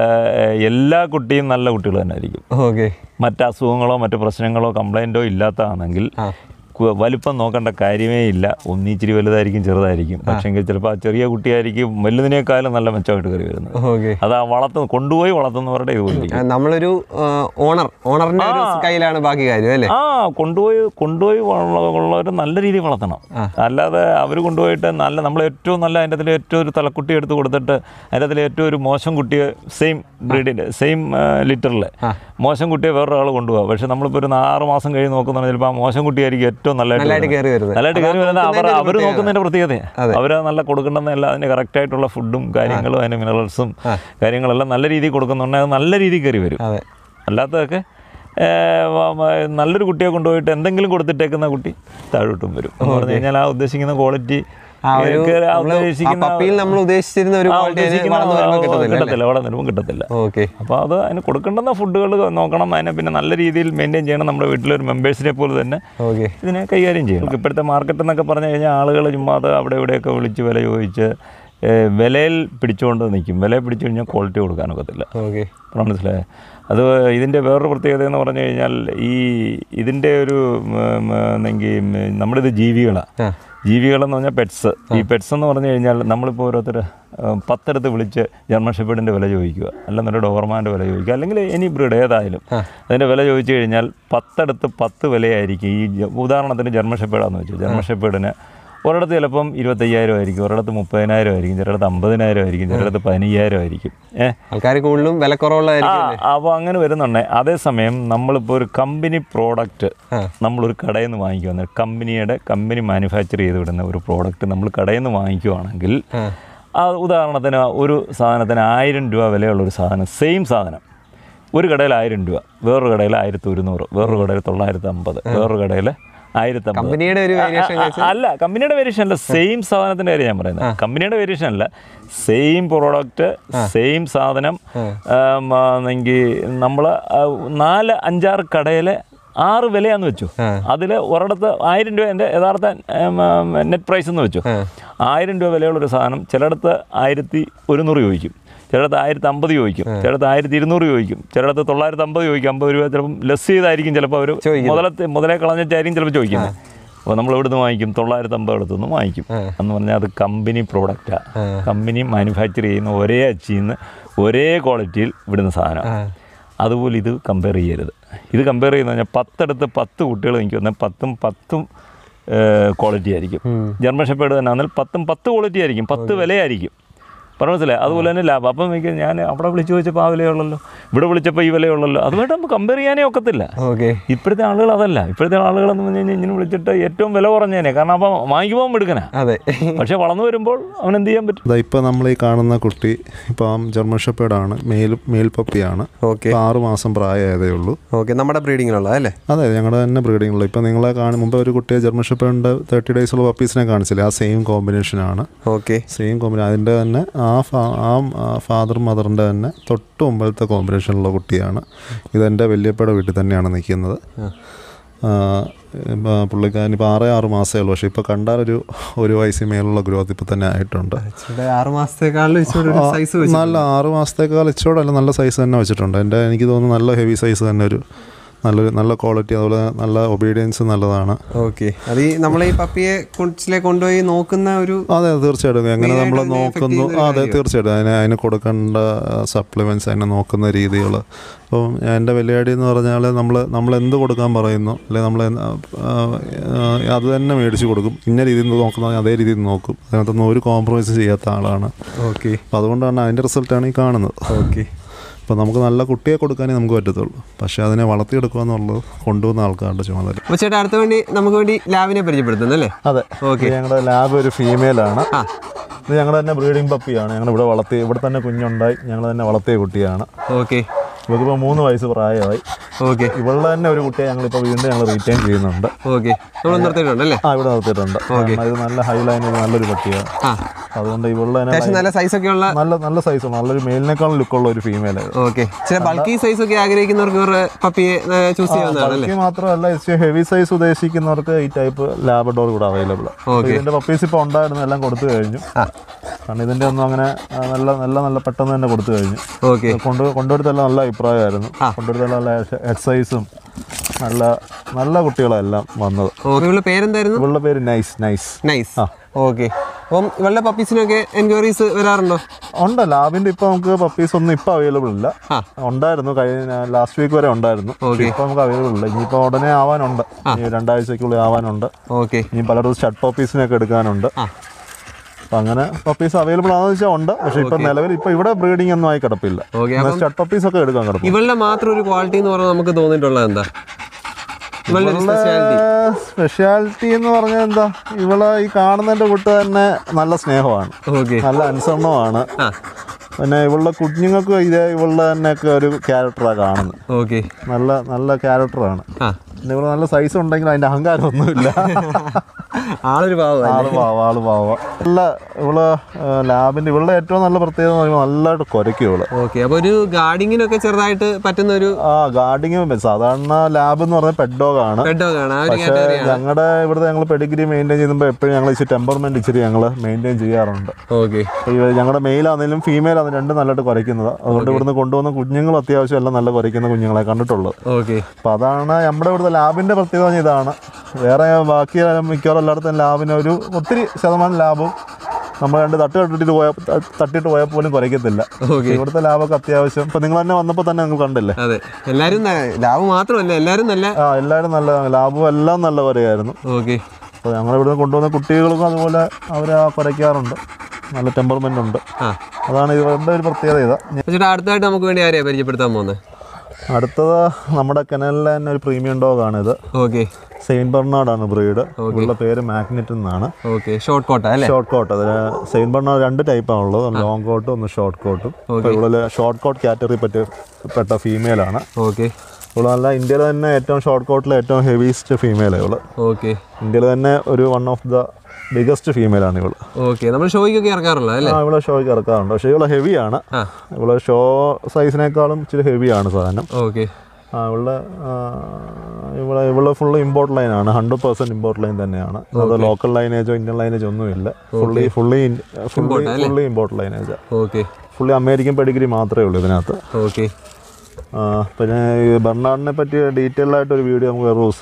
എല്ലാ കുട്ടിയും നല്ല കുട്ടികൾ തന്നെ ആയിരിക്കും ഓക്കെ മറ്റ് അസുഖങ്ങളോ മറ്റ് പ്രശ്നങ്ങളോ കംപ്ലൈൻറ്റോ ഇല്ലാത്തതാണെങ്കിൽ ആ. കു- വലിപ്പം നോക്കേണ്ട കാര്യമേ ഇല്ല ഒന്നിച്ചിരി വലുതായിരിക്കും ചെറുതായിരിക്കും പക്ഷേങ്കിൽ ചിലപ്പോൾ ആ ചെറിയ കുട്ടിയായിരിക്കും വലുതിനേക്കാളും നല്ല മെച്ചമായിട്ട് കയറി വരുന്നത് ഓക്കെ അത് ആ വളർത്ത് കൊണ്ടുപോയി വളർത്തുന്നവരുടെ ഇതുപോലെ നമ്മളൊരു ഓണർ ഓണറിന്റെ ഒരു കയ്യിലാണ് ബാക്കി കാര്യം അല്ലേ ആ കൊണ്ടുപോയി കൊണ്ടുപോയി ഉള്ളവർ നല്ല രീതിയിൽ വളർത്തണം അല്ലാതെ അവർ കൊണ്ടുപോയിട്ട് നല്ല നമ്മൾ ഏറ്റവും നല്ല അതിൻ്റെ അതിൽ ഏറ്റവും ഒരു തലക്കുട്ടി എടുത്ത് കൊടുത്തിട്ട് അതിൻ്റെ അതിൽ ഏറ്റവും ഒരു മോശം കുട്ടിയെ സെയിം ബ്രീഡിൻ്റെ സെയിം ലിറ്ററിൽ മോശം കുട്ടിയെ വേറൊരാൾ കൊണ്ടുപോകാം പക്ഷെ നമ്മളിപ്പോൾ ഒരു ആറ് മാസം കഴിഞ്ഞ് നോക്കുന്നുണ്ടെങ്കിൽ ചിലപ്പോൾ ആ മോശം കുട്ടിയായിരിക്കും ഏറ്റവും നല്ലതായിട്ട് നല്ലതായിട്ട് കയറി വരുന്നത് നല്ലതായിട്ട് കയറി വരുന്നത് അവർ നോക്കുന്നതിന്റെ അവർ ഒരു നോക്കുന്നതിൻ്റെ പ്രത്യേകത അവർ നല്ല കൊടുക്കേണ്ടെന്നല്ല അതിന് കറക്റ്റായിട്ടുള്ള ഫുഡും കാര്യങ്ങളും അതിൻ്റെ മിനറൽസും കാര്യങ്ങളെല്ലാം നല്ല രീതിയിൽ കൊടുക്കുന്നുണ്ടെങ്കിൽ അത് നല്ല രീതിയിൽ കയറി വരും അതെ അല്ലാത്തതൊക്കെ ഏ, വ- വ- നല്ലൊരു കുട്ടിയെ കൊണ്ടുപോയിട്ട് എന്തെങ്കിലും കൊടുത്തിട്ടേക്കുന്ന കുട്ടി താഴോട്ടും വരും എന്ന് പറഞ്ഞു കഴിഞ്ഞാൽ ആ ഉദ്ദേശിക്കുന്ന ക്വാളിറ്റി ആ ഒരു നമ്മള് ആ പപ്പിയിൽ നമ്മൾ ഉദ്ദേശിച്ചിരുന്ന ഒരു quality അതിന് വളർന്നു വരുമ്പോൾ കിട്ടുന്നില്ല അല്ലേ? കിട്ടത്തില്ല വളർന്നു വരുമ്പോൾ കിട്ടത്തില്ല ഓക്കെ അപ്പോൾ അത് അതിന് കൊടുക്കേണ്ടുന്ന ഫുഡുകൾ നോക്കണം അതിനെ പിന്നെ നല്ല രീതിയിൽ മെയിൻറ്റെയിൻ ചെയ്യണം നമ്മുടെ വീട്ടിലൊരു മെമ്പേഴ്സിനെ പോലെ തന്നെ ഓക്കെ ഇതിനെ കൈകാര്യം ചെയ്യണം ഇപ്പോഴത്തെ മാർക്കറ്റ് എന്നൊക്കെ പറഞ്ഞു കഴിഞ്ഞാൽ ആളുകൾ ചുമ്മാതെ അവിടെ ഇവിടെയൊക്കെ വിളിച്ച് വില ചോദിച്ച് ഏ, വിലയിൽ പിടിച്ചുകൊണ്ട് നിൽക്കും വില പിടിച്ചു കഴിഞ്ഞാൽ ക്വാളിറ്റി കൊടുക്കാനൊക്കത്തില്ല ഓക്കെ മനസ്സിലായോ അത് ഇതിൻ്റെ വേറൊരു പ്രത്യേകത എന്ന് പറഞ്ഞു കഴിഞ്ഞാൽ ഈ ഇതിൻ്റെ ഒരു എന്നെങ്കിൽ നമ്മളിത് ജീവികളാണ് ആ. ജീവികളെന്ന് പറഞ്ഞാൽ പെറ്റ്സ് ഈ പെറ്റ്സ് എന്ന് പറഞ്ഞു കഴിഞ്ഞാൽ നമ്മളിപ്പോൾ ഓരോരുത്തർ പത്തെടുത്ത് വിളിച്ച് ജർമ്മൻ ഷെപ്പേഡിൻ്റെ വില ചോദിക്കുക അല്ലെന്നൊരു ഡോവർമാൻ്റെ വില ചോദിക്കുക അല്ലെങ്കിൽ എനി ബ്രീഡ് ഏതായാലും അതിൻ്റെ വില ചോദിച്ചു കഴിഞ്ഞാൽ പത്തെടുത്ത് പത്ത് വിലയായിരിക്കും ഈ ജ- ഉദാഹരണത്തിന് ജർമ്മൻ ഷെപ്പേഡാന്ന് വെച്ചു ജർമ്മൻ ഷെപ്പേഡിന് ഒരിടത്ത് ചിലപ്പം ഇരുപത്തയ്യായിരം ആയിരിക്കും ഒരിടത്ത് മുപ്പതിനായിരം ആയിരിക്കും ചിലയിടത്ത് അമ്പതിനായിരം ആയിരിക്കും ചിലയിടത്ത് പതിനയ്യായിരം ആയിരിക്കും ഏഹ് ആൾക്കാർ കൂടുതലും വിലക്കുറവുള്ളതായിരിക്കും അല്ലേ? അപ്പോൾ അങ്ങനെ വരുന്നുണ്ട് അതേസമയം നമ്മളിപ്പോൾ ഒരു കമ്പനി പ്രോഡക്റ്റ് ആ. നമ്മളൊരു കടയിൽ നിന്ന് വാങ്ങിക്കുവാണ് കമ്പനിയുടെ കമ്പനി മാനുഫാക്ചർ ചെയ്ത് വിടുന്ന ഒരു പ്രോഡക്റ്റ് നമ്മൾ കടയിൽ നിന്ന് വാങ്ങിക്കുവാണെങ്കിൽ ആ. ആ ഉദാഹരണത്തിന് ഒരു സാധനത്തിന് ആയിരം രൂപ വിലയുള്ള ഒരു സാധനം സെയിം സാധനം ഒരു കടയിൽ ആയിരം രൂപ വേറൊരു കടയിൽ ആയിരത്തി ഒരുന്നൂറ് വേറൊരു കടയിൽ തൊള്ളായിരത്തി അമ്പത് വേറൊരു കടയിൽ ആയിരത്തി അമ്പത് കമ്പനിയുടെ ഒരു വേരിയേഷൻ അല്ല കമ്പനിയുടെ വേരിയേഷൻ അല്ല സെയിം സാധനത്തിന്റെ കാര്യം ഞാൻ പറയുന്നത് കമ്പനിയുടെ വേരിയേഷൻ അല്ല സെയിം പ്രോഡക്റ്റ് സെയിം സാധനം എങ്കിൽ നമ്മൾ നാല് അഞ്ചാറ് കടയിലെ ആറ് വിലയാന്ന് വെച്ചു അതിൽ ഒരിടത്ത് ആയിരം രൂപ എൻ്റെ യഥാർത്ഥ നെറ്റ് പ്രൈസ് എന്ന് വെച്ചു ആയിരം രൂപ വിലയുള്ള ഒരു സാധനം ചിലയിടത്ത് ആയിരത്തി ഒരുന്നൂറ് ചോദിക്കും ചിലയിടത്ത് ആയിരത്തി അമ്പത് ചോദിക്കും ചിലയിടത്ത് ആയിരത്തി ഇരുന്നൂറ് ചോദിക്കും ചിലയിടത്ത് തൊള്ളായിരത്തി അമ്പത് ചോദിക്കും അമ്പത് രൂപ ചിലപ്പം ലെസ് ചെയ്തായിരിക്കും ചിലപ്പോൾ അവർ മുതലത്തെ മുതലേ കളഞ്ഞിട്ടായിരിക്കും ചിലപ്പോൾ ചോദിക്കുന്നത് അപ്പോൾ നമ്മൾ എവിടുന്ന് വാങ്ങിക്കും തൊള്ളായിരത്തി അമ്പത് അടുത്തുനിന്ന് വാങ്ങിക്കും എന്ന് പറഞ്ഞാൽ അത് കമ്പനി പ്രോഡക്റ്റാണ് കമ്പനി മാനുഫാക്ചർ ചെയ്യുന്ന ഒരേ അച്ചിൽ നിന്ന് ഒരേ ക്വാളിറ്റിയിൽ വിടുന്ന സാധനം അതുപോലെ ഇത് കമ്പയർ ചെയ്യരുത് ഇത് കമ്പയർ ചെയ്യുന്ന പറഞ്ഞാൽ പത്തടുത്ത് പത്ത് കുട്ടികൾ എനിക്ക് വന്നാൽ പത്തും പത്തും ക്വാളിറ്റി ആയിരിക്കും ജർമ്മൻ ഷെപ്പേഡ് തന്നെ ആണെങ്കിൽ പത്തും പത്ത് ക്വാളിറ്റി ആയിരിക്കും പത്ത് വിലയായിരിക്കും പറഞ്ഞ മനസ്സിലായി അതുപോലെ തന്നെ ലാഭം അപ്പം എനിക്ക് ഞാൻ അവിടെ വിളിച്ചു ചോദിച്ചപ്പോൾ ആ വിലയുള്ളല്ലോ ഇവിടെ വിളിച്ചപ്പോൾ ഈ വിലയുള്ളല്ലോ അതുമായിട്ട് നമുക്ക് കമ്പയർ ചെയ്യാനേ ഒക്കത്തില്ല ഓക്കെ ഇപ്പോഴത്തെ ആളുകൾ അതല്ല ഇപ്പോഴത്തെ ആളുകളെന്ന് പറഞ്ഞു കഴിഞ്ഞാൽ ഇങ്ങനെ വിളിച്ചിട്ട് ഏറ്റവും വില കുറഞ്ഞേനെ കാരണം അപ്പം വാങ്ങിക്കുമ്പോൾ എടുക്കണ അതെ പക്ഷേ വളർന്നു വരുമ്പോൾ അവൻ എന്ത് ചെയ്യാൻ പറ്റും ഇതാ ഇപ്പോൾ നമ്മൾ ഈ കാണുന്ന കുട്ടി ഇപ്പം ജർമ്മൻ ഷെപ്പേഡാണ് മെയിൽ മെയിൽ പപ്പിയാണ് ഓക്കെ ഇപ്പോൾ ആറ് മാസം പ്രായമായതേ ഉള്ളൂ ഓക്കെ നമ്മുടെ ബ്രീഡിങ്ങിലുള്ള അല്ലേ അതെ ഞങ്ങളുടെ തന്നെ ബ്രീഡിങ്ങുള്ള ഇപ്പോൾ നിങ്ങളെ കാണും മുമ്പ് ഒരു കുട്ടിയെ ജർമ്മൻ ഷെപ്പേഡിൻ്റെ തേർട്ടി ഡേയ്സുള്ള പപ്പീസിനെ കാണിച്ചില്ലേ ആ സെയിം കോമ്പിനേഷനാണ് ഓക്കെ സെയിം കോമ്പിനേഷൻ അതിൻ്റെ തന്നെ ആ ഫാ ആ ഫാദർ മദറിൻ്റെ തന്നെ തൊട്ട് മുമ്പിലത്തെ കോമ്പിനേഷനുള്ള കുട്ടിയാണ് ഇതെൻ്റെ വല്യപ്പയുടെ വീട്ടിൽ തന്നെയാണ് നിൽക്കുന്നത് ഇപ്പം പുള്ളിക്കാരൻ ഇപ്പോൾ ആറേ ആറ് മാസമേ ഉള്ളൂ പക്ഷേ ഇപ്പോൾ കണ്ടാൽ ഒരു ഒരു വയസ്സിന് മേലുള്ള ഗ്രോത്ത് ഇപ്പോൾ തന്നെ ആയിട്ടുണ്ട് ആറ് മാസത്തേക്കാളും ഇച്ചിരി ഒരു സൈസ് നല്ല ആറ് മാസത്തേക്കാൾ ഇച്ചോടല്ല നല്ല സൈസ് തന്നെ വെച്ചിട്ടുണ്ട് എൻ്റെ എനിക്ക് തോന്നുന്നു നല്ല ഹെവി സൈസ് തന്നെ ഒരു നല്ലൊരു നല്ല ക്വാളിറ്റി അതുപോലെ നല്ല ഒബീഡിയൻസ് നല്ലതാണ് ഓക്കെ അത് ഈ നമ്മളെ ഈ പപ്പിയെ കൊച്ചിലെ കൊണ്ടുപോയി നോക്കുന്ന ഒരു അതെ തീർച്ചയായിട്ടും എങ്ങനെ Main നമ്മൾ ആയിട്ട് അതിനെ affect നോക്കുന്നു ചെയ്യുന്ന ആ, ഒരു അതെ തീർച്ചയായിട്ടും അതിന് അതിന് കൊടുക്കേണ്ട സപ്ലിമെൻറ്റ്സ് അതിനെ നോക്കുന്ന രീതികൾ അപ്പം എൻ്റെ വെല്ലുവിളി എന്ന് പറഞ്ഞാൽ നമ്മൾ നമ്മൾ എന്ത് കൊടുക്കാൻ പറയുന്നു അല്ലെങ്കിൽ നമ്മൾ അത് തന്നെ മേടിച്ച് കൊടുക്കും ഇന്ന രീതിയിൽ നോക്കുന്ന അതേ രീതിയിൽ നോക്കും അതിനകത്തൊന്നും ഒരു കോംപ്രമൈസ് ചെയ്യാത്ത ആളാണ് ഓക്കെ അപ്പോൾ അതുകൊണ്ടാണ് അതിൻ്റെ റിസൾട്ടാണ് ഈ കാണുന്നത് ഓക്കെ അപ്പോൾ നമുക്ക് നല്ല കുട്ടിയെ കൊടുക്കാനേ നമുക്ക് പറ്റത്തുള്ളൂ പക്ഷേ അതിനെ വളർത്തിയെടുക്കുക എന്നുള്ളത് കൊണ്ടുവന്ന ആൾക്കാരുടെ ചുമതല അപ്പോൾ ചേട്ടാ അടുത്ത വേണ്ടി നമുക്ക് വേണ്ടി ലാബിനെ പരിചയപ്പെടുത്തുന്നു അല്ലേ അതെ ഓക്കെ ഞങ്ങളുടെ ലാബ് ഒരു ഫീമെയിലാണ് ആ ഇത് ഞങ്ങളുടെ തന്നെ ബ്രീഡിംഗ് പപ്പിയാണ് ഞങ്ങൾ ഇവിടെ വളർത്തി ഇവിടെ തന്നെ കുഞ്ഞുണ്ടായി ഞങ്ങൾ തന്നെ വളർത്തിയ കുട്ടിയാണ് ഓക്കെ ഇവക്കിപ്പോൾ മൂന്ന് വയസ്സ് പ്രായമായി ഓക്കെ ഇവളുടെ തന്നെ ഒരു കുട്ടിയെ ഞങ്ങളിപ്പോൾ വീണ്ടും ഞങ്ങൾ റീറ്റെയിൻ ചെയ്യുന്നുണ്ട് ഓക്കെ നമ്മൾ നിർത്തിയിട്ടുണ്ട് അല്ലേ ആ ഇവിടെ നിർത്തിയിട്ടുണ്ട് കാരണം ഇത് നല്ല ഹൈ ലൈനിൽ നല്ലൊരു പട്ടിയാണ് ആ അതുകൊണ്ട് ഇവളുടെ തന്നെ അത്യാവശ്യം നല്ല സൈസ് ഒക്കെ ഉള്ള നല്ല നല്ല സൈസ് നല്ലൊരു മെയിലിനേക്കാളും ലുക്കുള്ള ഒരു ഫീമെയിൽ ഓക്കെ ചില ബൾക്കി സൈസ് ഒക്കെ ആഗ്രഹിക്കുന്നവർക്ക് ഇവരുടെ പപ്പിയെ ചൂസ് ചെയ്യാവുന്നതാണ് അല്ലേ ബൾക്കി മാത്രമല്ല ഇച്ചിരി ഹെവി സൈസ് ഉദ്ദേശിക്കുന്നവർക്ക് ഈ ടൈപ്പ് ലാബഡോർ കൂടെ അവൈലബിൾ Okay. ഇതിന്റെ പപ്പീസ് ഇപ്പോൾ ഉണ്ടായിരുന്നു എല്ലാം കൊടുത്തു കഴിഞ്ഞു ആ കാരണം ഇതിന്റെ ഒന്നും അങ്ങനെ ആ, നല്ല നല്ല നല്ല പെട്ടെന്ന് തന്നെ കൊടുത്തു കഴിഞ്ഞു ഓക്കെ കൊണ്ട് കൊണ്ടുവരുത്തെല്ലാം നല്ല അഭിപ്രായമായിരുന്നു കൊണ്ടുവരുത്തെല്ലാം നല്ല ഹെഡ് സൈസും നല്ല നല്ല കുട്ടികളെല്ലാം വന്നത് ഓക്കെ ഇവളുടെ പേരെന്തായിരുന്നു ഇവളുടെ പേര് നൈസ് നൈസ് നൈസ് ഓക്കെ അപ്പം ഇവളുടെ പപ്പീസിനൊക്കെ എൻക്വയറീസ് വരാറുണ്ടോ ഉണ്ട് ലാബിന്റെ ഇപ്പൊ നമുക്ക് പപ്പീസ് ഒന്നും ഇപ്പൊ അവൈലബിൾ ഇല്ല ആ. ഉണ്ടായിരുന്നു കഴിഞ്ഞ ലാസ്റ്റ് വീക്ക് വരെ ഉണ്ടായിരുന്നു പക്ഷെ ഇപ്പൊ നമുക്ക് അവൈലബിൾ ഇല്ല ഇനിയിപ്പോ ഉടനെ ആവാനുണ്ട് ഈ രണ്ടാഴ്ചക്കുള്ളിൽ ആവാനുണ്ട് ഓക്കെ ഇനി പലരും ഷർട്ട് പപ്പീസിനൊക്കെ എടുക്കാനുണ്ട് ആ. അപ്പൊ അങ്ങനെ പപ്പീസ് അവൈലബിൾ ആണെന്ന് വെച്ചാൽ ഉണ്ട് പക്ഷെ ഇപ്പൊ നിലവിൽ ഇപ്പൊ ഇവിടെ ബ്രീഡിംഗ് ഒന്നും ആയി കിടപ്പില്ല ഓക്കെ ഷർട്ട് പപ്പീസ് ഒക്കെ എടുക്കാൻ കിടക്കും ഇവളുടെ മാത്രം ഒരു ക്വാളിറ്റി എന്ന് പറഞ്ഞാൽ നമുക്ക് തോന്നിയിട്ടുള്ളത് എന്താ ഇവളുടെ ഒരു സ്പെഷ്യാലിറ്റി സ്പെഷ്യാലിറ്റി എന്ന് പറഞ്ഞാൽ എന്താ ഇവളെ ഈ കാണുന്നതിന്റെ കൂട്ട് തന്നെ നല്ല സ്നേഹമാണ് ഓക്കെ നല്ല അനുസരണമാണ് ആ പിന്നെ ഇവളുടെ കുഞ്ഞുങ്ങൾക്കും ഇതേ ഇവളുടെ തന്നെയൊക്കെ ഒരു ക്യാരക്ടറാണ് കാണുന്നത് ഓക്കെ നല്ല നല്ല ക്യാരക്ടറാണ് ആ പിന്നെ ഇവിടെ നല്ല സൈസ് ഉണ്ടെങ്കിൽ അതിന്റെ അഹങ്കാരമൊന്നുമില്ല ആളൊരു പാവം ആള് പാവ ആള് പാവ നല്ല ഇവള് ലാബിന്റെ ഇവളുടെ ഏറ്റവും നല്ല പ്രത്യേകത എന്ന് പറയുമ്പോൾ നല്ലതായിട്ട് കുരയ്ക്കും ഇവള് ഓക്കെ അപ്പൊ ഒരു ഗാർഡിങ്ങിനൊക്കെ ചെറുതായിട്ട് പറ്റുന്ന ഒരു ആ ഗാർഡിങ് സാധാരണ ലാബ് എന്ന് പറഞ്ഞാൽ പെറ്റ് ഡോഗ് ആണ് പെഡോഗ് ആണ് ആ ഒരു പക്ഷേ കാറ്റഗറി ആണ് ഞങ്ങളുടെ ഇവിടുത്തെ ഞങ്ങൾ പെഡിഗ്രി മെയിൻറ്റെയിൻ ചെയ്യുമ്പോൾ എപ്പോഴും ഞങ്ങൾ ഇച്ചിരി ടെമ്പർമെന്റ് ഇച്ചിരി ഞങ്ങൾ മെയിൻറ്റെയിൻ ചെയ്യാറുണ്ട് ഓക്കെ അപ്പോൾ ഈ ഞങ്ങളുടെ മെയിൽ ആണെങ്കിലും ഫീമെയിൽ ആണെങ്കിലും രണ്ടും നല്ലതായിട്ട് കുരയ്ക്കുന്നത് അതുകൊണ്ട് ഇവിടുന്ന് കൊണ്ടുവന്ന കുഞ്ഞുങ്ങളും അത്യാവശ്യം എല്ലാം നല്ല കുരയ്ക്കുന്ന കുഞ്ഞുങ്ങളെ കണ്ടിട്ടുള്ളത് ഓക്കെ അപ്പോൾ അതാണ് നമ്മുടെ ഇവിടുത്തെ ലാബിൻ്റെ പ്രത്യേകത പറഞ്ഞാൽ ഇതാണ് വേറെ ബാക്കി മിക്കവാറും എല്ലായിടത്തും ലാബിന് ഒരു ഒത്തിരി ശതമാനം ലാഭം നമ്മൾ രണ്ട് തട്ട് തട്ടിട്ട് പോയ തട്ടിട്ട് പോയാൽ പോലും കുറയ്ക്കത്തില്ല ഓക്കെ ഇവിടുത്തെ ലാഭമൊക്കെ അത്യാവശ്യം ഇപ്പം നിങ്ങൾ തന്നെ വന്നപ്പോൾ തന്നെ നിങ്ങൾ കണ്ടില്ലേ അതെ എല്ലാരും ന- ലാഭ് മാത്രമല്ല എല്ലാരും നല്ല ആ എല്ലാവരും നല്ല ലാഭവും എല്ലാം നല്ല കുരയായിരുന്നു ഓക്കെ അപ്പോൾ ഞങ്ങൾ ഇവിടുന്ന് കൊണ്ടുവന്ന കുട്ടികൾക്കും അതുപോലെ അവർ കുറയ്ക്കാറുണ്ട് നല്ല ടെമ്പർമെൻ്റ് ഉണ്ട് ആ അതാണ് ഇവരുടെ ഒരു പ്രത്യേകത ഇതാ അപ്പൊ ചേട്ടാ അടുത്തായിട്ട് നമുക്ക് വേണ്ടി ആരെയാ പരിചയപ്പെടുത്താൻ പോകുന്നത് അടുത്തത് നമ്മുടെ കനലിലെ തന്നെ ഒരു പ്രീമിയം ഡോഗാണ് ഇത് ഓക്കെ സെയിൻറ്റ് ബെർണാർഡാണ് ബ്രീഡ് ഉള്ള പേര് മാഗ്നറ്റ് എന്നാണ് ഓക്കെ ഷോർട്ട് കോട്ട അല്ലേ ഷോർട്ട് കോട്ട് അതിന് സെയിൻറ്റ് ബെർണാർഡ് രണ്ട് ടൈപ്പാണ് ഉള്ളത് ഒന്ന് ലോങ് കോട്ടും ഒന്ന് ഷോർട്ട് കോട്ടും ഇപ്പോൾ ഇവിടെ ഷോർട്ട് കോട്ട് കാറ്റഗറി പറ്റിയ പെട്ട ഫീമെയിലാണ് ഓക്കെ ഇവിടെ നല്ല ഇന്ത്യയിൽ തന്നെ ഏറ്റവും ഷോർട്ട് കോട്ടിലെ ഏറ്റവും ഹെവിയസ്റ്റ് ഫീമെയിലാണ് ഇവള് ഓക്കെ ഇന്ത്യയിൽ തന്നെ ഒരു വൺ ഓഫ് ദ ബിഗസ്റ്റ് ഫീമെയിലാണ് ഇവള് ഓക്കെ നമ്മൾ ഷോയ്ക്കൊക്കെ ഇറക്കാറുള്ളത് അല്ലേ ആ ഇവിടെ ഷോയ്ക്ക് ഇറക്കാറുണ്ട് പക്ഷേ ഇവള് ഹെവിയാണ് ആ ഇവള് ഷോ സൈസിനേക്കാളും ഇച്ചിരി ഹെവിയാണ് സാധനം ഓക്കെ ആ ഇവളുടെ ആ, ഇവിടെ ഇവിടെ ഫുള്ള് ഇമ്പോർട്ട് ലൈനാണ് ഹൺഡ്രഡ് പെർസെൻറ്റ് ഇമ്പോർട്ട് ലൈൻ തന്നെയാണ് അത് ലോക്കൽ ലൈനേജോ ഇന്ത്യൻ ലൈനേജോ ഒന്നുമില്ല fully fully fully fully import lineage okay fully American pedigree മാത്രമേ ഉള്ളൂ ഇതിനകത്ത് ഓക്കെ ആ, പിന്നെ ഈ ബെർണാഡിനെ പറ്റി ഡീറ്റെയിൽ ആയിട്ട് ഒരു വീഡിയോ നമുക്ക് വേറെ ദിവസം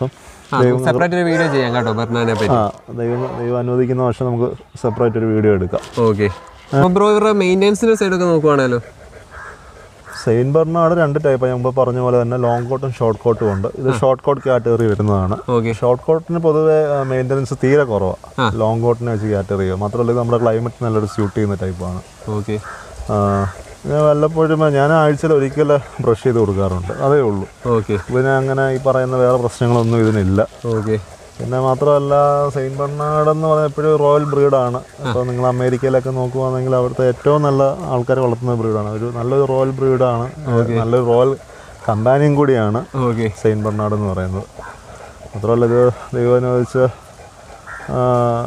സെപ്പറേറ്റ് ഒരു വീഡിയോ ചെയ്യാം കേട്ടോ ബർണാനെ പറ്റി ആ ദൈവം ദൈവം അനുവദിക്കുന്ന വർഷം നമുക്ക് സെപ്പറേറ്റ് ഒരു വീഡിയോ എടുക്കാം ഓക്കെ അപ്പോൾ ബ്രോ ഇവരുടെ മെയിൻ്റെനൻസിൻ്റെ സൈഡൊക്കെ നോക്കുവാണല്ലോ സെയിൻ ബർണാട് രണ്ട് ടൈപ്പ് ഞാൻ മുമ്പ് പറഞ്ഞ പോലെ തന്നെ ലോങ് കോട്ടും ഷോർട്ട് കോട്ടും ഉണ്ട് ഇത് ഷോർട്ട് കോട്ട് കാറ്റഗറി വരുന്നതാണ് ഓക്കെ ഷോർട്ട് കോട്ടിന് പൊതുവെ മെയിൻ്റനൻസ് തീരെ കുറവാണ് ലോങ് കോട്ടിനെ വെച്ച് കാറ്റഗറി ചെയ്യുക മാത്രമല്ല ഇത് നമ്മുടെ ക്ലൈമറ്റ് നല്ലൊരു സ്യൂട്ട് ചെയ്യുന്ന ടൈപ്പാണ് ഓക്കെ ഞാൻ വല്ലപ്പോഴും ഞാൻ ആഴ്ചയിൽ ഒരിക്കൽ ബ്രഷ് ചെയ്ത് കൊടുക്കാറുണ്ട് അതേ ഉള്ളൂ ഓക്കെ പിന്നെ അങ്ങനെ ഈ പറയുന്ന വേറെ പ്രശ്നങ്ങളൊന്നും ഇതിനില്ല ഓക്കെ പിന്നെ മാത്രമല്ല സെയിൻ ബർണാഡ് എന്ന് പറഞ്ഞാൽ എപ്പോഴും റോയൽ ബ്രീഡാണ് അപ്പോൾ നിങ്ങൾ അമേരിക്കയിലൊക്കെ നോക്കുവാണെങ്കിൽ അവിടുത്തെ ഏറ്റവും നല്ല ആൾക്കാർ വളർത്തുന്ന ബ്രീഡാണ് ഒരു നല്ലൊരു റോയൽ ബ്രീഡാണ് നല്ലൊരു റോയൽ കമ്പാനിയൻ കൂടിയാണ് ഓക്കെ സെയിൻ ബർണാഡ് എന്ന് പറയുന്നത് മാത്രമല്ല ഇത് ദൈവം അനുവദിച്ച് ആ,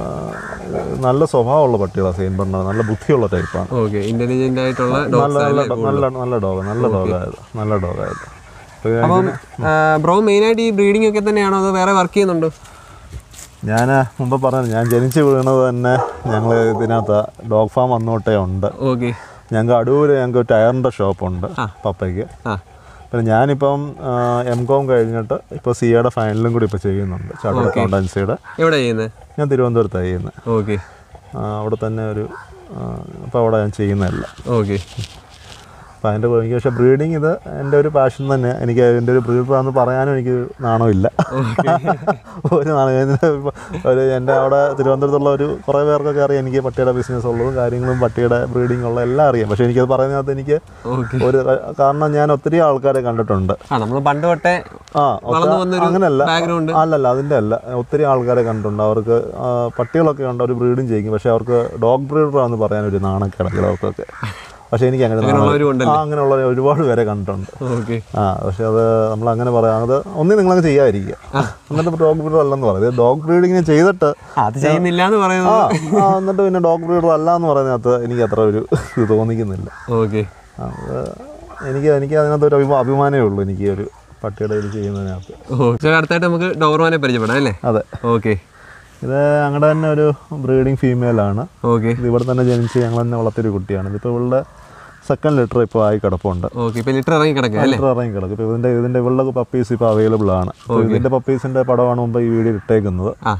നല്ല സ്വഭാവമുള്ള പട്ടികളാണ് സെയിൻ ബർണാഡ് നല്ല ബുദ്ധിയുള്ള ടൈപ്പാണ് ഓക്കെ ഇന്റലിജന്റ് ആയിട്ടുള്ള നല്ല ഡോഗ്സ് നല്ല നല്ല നല്ല ഡോഗ് നല്ല ഡോഗായത് നല്ല ഡോഗായത് അപ്പോൾ ഇത് അപ്പം ബ്രോ മെയിനായിട്ട് ഈ ബ്രീഡിംഗ് ഒക്കെ തന്നെയാണോ അതോ വേറെ വർക്ക് ചെയ്യുന്നുണ്ടോ ഞാൻ മുമ്പ് പറഞ്ഞു ഞാൻ ജനിച്ച് വീണത് തന്നെ ഞങ്ങൾ ഇതിനകത്ത് ഡോഗ് ഫാം വന്നോട്ടേ ഉണ്ട് ഓക്കെ ഞങ്ങൾക്ക് അടൂര് ഞങ്ങൾക്ക് ടയറിൻ്റെ ഷോപ്പുണ്ട് പപ്പയ്ക്ക് ആ പിന്നെ ഞാനിപ്പം എം കോം കഴിഞ്ഞിട്ട് ഇപ്പോൾ സിയുടെ ഫൈനലും കൂടി ഇപ്പോൾ ചെയ്യുന്നുണ്ട് ചാർട്ടേഡ് അക്കൗണ്ടൻസിയുടെ എവിടെ ചെയ്യുന്നത് ഞാൻ തിരുവനന്തപുരത്താണ് ചെയ്യുന്നത് ഓക്കെ അവിടെ തന്നെ ഒരു അപ്പോൾ അവിടെ ഞാൻ ചെയ്യുന്നതല്ല ഓക്കെ അപ്പോൾ അതിൻ്റെ എനിക്ക് പക്ഷേ ബ്രീഡിങ് ഇത് എൻ്റെ ഒരു പാഷൻ തന്നെ എനിക്ക് എൻ്റെ ഒരു ബ്രീഡറാന്ന് പറയാനും എനിക്ക് നാണമില്ല ഒരു നാണം ഇതിന് ഒരു എൻ്റെ അവിടെ തിരുവനന്തപുരത്തുള്ള ഒരു കുറേ പേർക്കൊക്കെ അറിയാം എനിക്ക് പട്ടിയുടെ ബിസിനസ് ഉള്ളതും കാര്യങ്ങളും പട്ടിയുടെ ബ്രീഡിംഗ് ഉള്ള എല്ലാം അറിയാം പക്ഷേ എനിക്കത് പറയുന്നതിനകത്ത് എനിക്ക് ഓക്കെ ഒരു കാരണം ഞാൻ ഒത്തിരി ആൾക്കാരെ കണ്ടിട്ടുണ്ട് ആ നമ്മൾ പണ്ട് തൊട്ടേ ആ ഒത്ത- വളർന്നു വന്നൊരു അങ്ങനല്ല ബാക്ക്ഗ്രൗണ്ട് അല്ലല്ല അതിൻ്റെ അല്ല ഒത്തിരി ആൾക്കാരെ കണ്ടിട്ടുണ്ട് അവർക്ക് ആ, പട്ടികളൊക്കെ ഉണ്ട് അവർ ബ്രീഡും ചെയ്യും പക്ഷേ അവർക്ക് ഡോഗ് ബ്രീഡറാന്ന് പറയാൻ ഒരു നാണക്കേടാണ് ചിലവർക്കൊക്കെ പക്ഷേ എനിക്ക് അങ്ങനെ അങ്ങനെയുള്ളവരും നാണം- ആ അങ്ങനെയുള്ള ഒരുപാട് പേരെ കണ്ടിട്ടുണ്ട് ഓക്കെ ആ പക്ഷെ അത് നമ്മൾ അങ്ങനെ പറയാം അത് ഒന്നും നിങ്ങളങ്ങ് ചെയ്യാതിരിക്കുക എന്നിട്ട് ഡോഗ് ബ്രീഡർ അല്ലെന്ന് പറയുന്നത് ഡോഗ് ബ്രീഡിങ് ചെയ്തിട്ട് അത് ചെയ്യുന്നില്ല എന്ന് ആ പറയുന്നത് ആ എന്നിട്ട് പിന്നെ ഡോഗ് ബ്രീഡർ അല്ല എന്ന് പറയുന്നതിനകത്ത് എനിക്ക് അത്ര ഒരു ഇത് തോന്നിക്കുന്നില്ല ഓക്കെ ആ, അത് എനിക്ക് എനിക്ക് അതിനകത്ത് ഒരു അഭിമാ അഭിമാനമേ ഉള്ളൂ എനിക്ക് ഈ ഒരു പട്ടിയുടെ ഇത് ചെയ്യുന്നതിനകത്ത് ഓക്കെ അടുത്തായിട്ട് നമുക്ക് ഡോവർമാനെ പരിചയപ്പെടാം അല്ലേ അതെ ഓക്കെ ഇത് ഞങ്ങളുടെ തന്നെ ഒരു ബ്രീഡിങ് ഫീമെയിലാണ് ഓക്കെ ഇത് ഇവിടെ തന്നെ ജനിച്ച് ഞങ്ങൾ തന്നെ വളർത്തിയൊരു കുട്ടിയാണ് ഇതിപ്പോൾ ഇവളുടെ സെക്കൻഡ് ലിറ്റർ ഇപ്പോൾ ആയി കിടപ്പുണ്ട് ഓക്കെ ഇപ്പൊ ലിറ്റർ ഇറങ്ങി കിടക്കുക അല്ലേ ലിറ്റർ ഇറങ്ങി കിടക്കും ഇപ്പോൾ ഇതിൻ്റെ ഇതിൻ്റെ ഇവളുടെ പപ്പീസ് ഇപ്പോൾ അവൈലബിൾ ആണ് അപ്പോൾ ഇതിൻ്റെ പപ്പീസിൻ്റെ പടമാണ് മുമ്പ് ഈ വീഡിയോ ഇട്ടേക്കുന്നത് ആ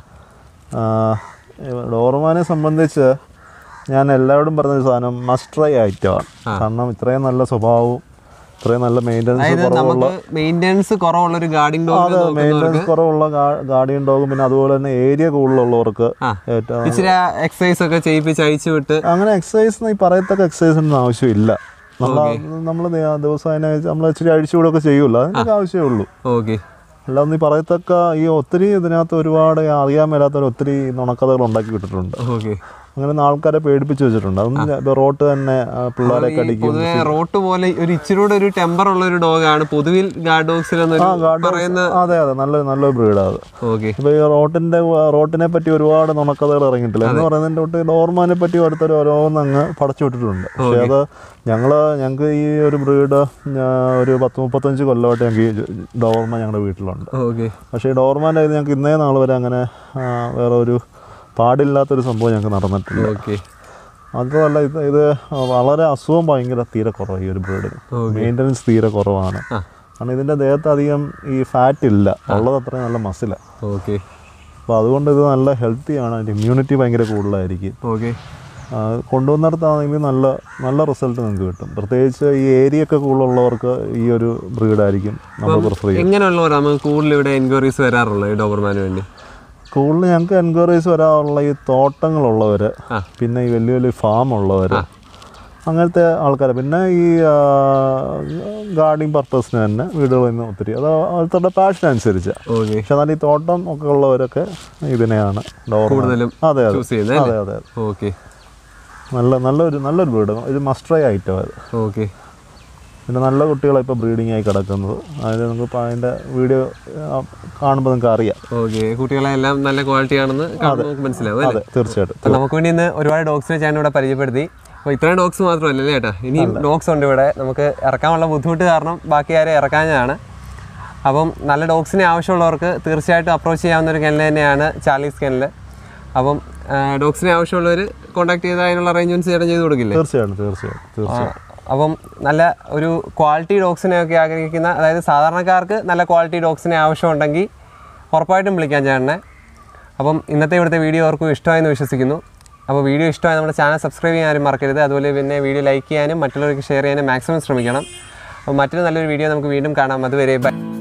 ഡോർമാനെ സംബന്ധിച്ച് ഞാൻ എല്ലാവരോടും പറഞ്ഞൊരു സാധനം മസ്റ്റ് ട്രൈ ഐറ്റമാണ് കാരണം ഇത്രയും നല്ല സ്വഭാവവും ഇത്രയും നല്ല മെയിൻ്റനൻസ് അതായത് നമുക്ക് മെയിൻ്റെനൻസ് കുറവുള്ള ഒരു ഗാർഡിംഗ് ഡോഗ് മെയിൻ്റനൻസ് കുറവുള്ള ഗാർഡിയൻ ഡോഗും പിന്നെ അതുപോലെ തന്നെ ഏരിയ കൂടുതലുള്ളവർക്ക് ആ. ഏറ്റവും ഇച്ചിരി എക്സസൈസ് ഒക്കെ ചെയ്യിപ്പിച്ച് അഴിച്ചു വിട്ട് അങ്ങനെ എക്സസൈസ് ഈ പറയത്തക്ക എക്സസൈസ് ഒന്നും ആവശ്യമില്ല നമ്മൾ നമ്മൾ ദിവസം അതിനെ നമ്മൾ ഇച്ചിരി അഴിച്ചുകൂടൊക്കെ ചെയ്യുമല്ലോ അതിനൊക്കെ ആവശ്യമേ ഉള്ളൂ ഓക്കെ അല്ലാതെ ഈ പറയത്തക്ക ഈ ഒത്തിരി ഇതിനകത്ത് ഒരുപാട് അറിയാൻ മേലാത്തവർ ഒത്തിരി നുണക്കഥകൾ ഉണ്ടാക്കി വിട്ടിട്ടുണ്ട് ഓക്കെ അങ്ങനെ ആൾക്കാരെ പേടിപ്പിച്ച് വെച്ചിട്ടുണ്ട് അതൊന്നും ഇപ്പൊ റോട്ട് തന്നെ ആ, പിള്ളേരെ കടിക്കും പൊതുവെ റോട്ട് പോലെ ഒരു ഇച്ചിരി കൂടെ ഒരു ടെമ്പർ ഉള്ള ഒരു ഡോഗാണ് പൊതുവിൽ ഗാർഡ് ഡോഗ്സിൽ പറയുന്ന അതെ അതെ നല്ല നല്ല ബ്രീഡാണ് അത് ഓക്കെ ഇപ്പൊ ഈ റോട്ടിന്റെ റോട്ടിനെ പറ്റി ഒരുപാട് നുണക്കഥകൾ ഇറങ്ങിയിട്ടില്ല എന്ന് പറയുന്നതിന്റെ തൊട്ട് ഡോർമാനെ പറ്റി അടുത്തൊരു ഓരോന്ന് അങ്ങ് പടച്ചു വിട്ടിട്ടുണ്ട് പക്ഷെ അത് ഞങ്ങള് ഞങ്ങൾക്ക് ഈ ഒരു ബ്രീഡ് ഒരു പത്ത് മുപ്പത്തഞ്ച് കൊല്ലമായിട്ട് ഞങ്ങൾക്ക് ഈ ഡോർമ ഞങ്ങളുടെ വീട്ടിലുണ്ട് ഓക്കെ പക്ഷേ ഈ ഡോർമാൻ്റെ ഇത് ഞങ്ങൾക്ക് ഇന്നേ നാൾ വരെ അങ്ങനെ ആ, വേറെ ഒരു പാടില്ലാത്തൊരു സംഭവം ഞങ്ങൾക്ക് നടന്നിട്ടില്ല ഓക്കെ അതുമല്ല ഇത് ഇത് വളരെ അസുഖം ഭയങ്കര തീരെ കുറവാണ് ഈ ഒരു ബ്രീഡിന് മെയിൻ്റനൻസ് തീരെ കുറവാണ് ആ. കാരണം ഇതിൻ്റെ ദേഹത്ത് അധികം ഈ ഫാറ്റ് ഇല്ല ഉള്ളത് അത്രയും നല്ല മസിലാണ് ഓക്കെ അപ്പോൾ അതുകൊണ്ട് ഇത് നല്ല ഹെൽത്തിയാണ് അതിൻ്റെ ഇമ്മ്യൂണിറ്റി ഭയങ്കര കൂടുതലായിരിക്കും ഓക്കെ ആ, കൊണ്ടുവന്നിടത്താണെങ്കിൽ നല്ല നല്ല റിസൾട്ട് നിങ്ങൾക്ക് കിട്ടും പ്രത്യേകിച്ച് ഈ ഏരിയ ഒക്കെ കൂടുതലുള്ളവർക്ക് ഈ ഒരു ബ്രീഡായിരിക്കും നമ്മൾ പ്രിഫർ ചെയ്യുക എങ്ങനെയുള്ളവരാണ് നമുക്ക് കൂടുതൽ ഇവിടെ എൻക്വയറീസ് വരാറുള്ളത് ഈ ഡോബർമാന് വേണ്ടി കൂടുതൽ ഞങ്ങൾക്ക് എൻക്വയറീസ് വരാനുള്ള ഈ തോട്ടങ്ങളുള്ളവർ ആ. പിന്നെ ഈ വലിയ വലിയ ഫാം ഉള്ളവർ അങ്ങനത്തെ ആൾക്കാർ പിന്നെ ഈ ഗാർഡിങ് പർപ്പസിന് തന്നെ വീടുകളിൽ നിന്ന് ഒത്തിരി അത് ഓരോരുത്തരുടെ പാഷൻ അനുസരിച്ചാണ് ഓക്കെ പക്ഷെ എന്നാൽ ഈ തോട്ടം ഒക്കെ ഉള്ളവരൊക്കെ ഇതിനെയാണ് ഡോർ കൂടുതലും അതെ അതെ ചൂസ് ചെയ്യുന്നത് അതെ അതെ ഓക്കെ നല്ല നല്ലൊരു നല്ലൊരു ബ്രീഡ് ഒരു മസ്റ്ററായി ഐറ്റം അത് ഓക്കെ പിന്നെ നല്ല കുട്ടികളാണ് ഇപ്പോൾ ബ്രീഡിംഗ് ആയി കിടക്കുന്നത് അതിന് നമുക്ക് ഇപ്പോൾ അതിൻ്റെ വീഡിയോ കാണുമ്പോൾ നിങ്ങൾക്ക് അറിയാം ഓക്കെ കുട്ടികളെ എല്ലാം നല്ല ക്വാളിറ്റി ആണെന്ന് കാണുമ്പോൾ നമുക്ക് മനസ്സിലാവും അല്ലേ അതെ തീർച്ചയായിട്ടും അപ്പോൾ നമുക്ക് വേണ്ടി ഇന്ന് ഒരുപാട് ഡോഗ്സിനെ ഞാൻ ഇവിടെ പരിചയപ്പെടുത്തി അപ്പോൾ ഇത്രയും ഡോഗ്സ് മാത്രമല്ല അല്ലേ ചേട്ടാ ഇനിയും ഡോഗ്സ് ഉണ്ട് ഇവിടെ നമുക്ക് ഇറക്കാനുള്ള ബുദ്ധിമുട്ട് കാരണം ബാക്കി ആരെ ഇറക്കാഞ്ഞതാണ് അപ്പം നല്ല ഡോഗ്സിനെ ആവശ്യമുള്ളവർക്ക് തീർച്ചയായിട്ടും അപ്രോച്ച് ചെയ്യാവുന്ന ഒരു കെനൽ തന്നെയാണ് ചാർലീസ് കെനൽ അപ്പം ഡോഗ്സിനെ ആവശ്യമുള്ളവർ കോൺടാക്ട് ചെയ്ത് അതിനുള്ള അറേഞ്ച്മെൻറ്റ്സ് ചേട്ടൻ ചെയ്ത് കൊടുക്കില്ലേ തീർച്ചയായിട്ടും തീർച്ചയായിട്ടും തീർച്ചയായും അപ്പം നല്ല ഒരു ക്വാളിറ്റി ഡോഗ്സിനെ ഒക്കെ ആഗ്രഹിക്കുന്ന അതായത് സാധാരണക്കാർക്ക് നല്ല ക്വാളിറ്റി ഡോഗ്സിനെ ആവശ്യമുണ്ടെങ്കിൽ ഉറപ്പായിട്ടും വിളിക്കാൻ ചേട്ടനെ അപ്പം ഇന്നത്തെ ഇവിടുത്തെ വീഡിയോ അവർക്കും ഇഷ്ടമായെന്ന് വിശ്വസിക്കുന്നു അപ്പോൾ വീഡിയോ ഇഷ്ടമായി നമ്മുടെ ചാനൽ സബ്സ്ക്രൈബ് ചെയ്യാനും മറക്കരുത് അതുപോലെ പിന്നെ വീഡിയോ ലൈക്ക് ചെയ്യാനും മറ്റുള്ളവർക്ക് ഷെയർ ചെയ്യാനും മാക്സിമം ശ്രമിക്കണം അപ്പോൾ മറ്റൊരു നല്ലൊരു വീഡിയോ നമുക്ക് വീണ്ടും കാണാം അതുവരെ ബൈ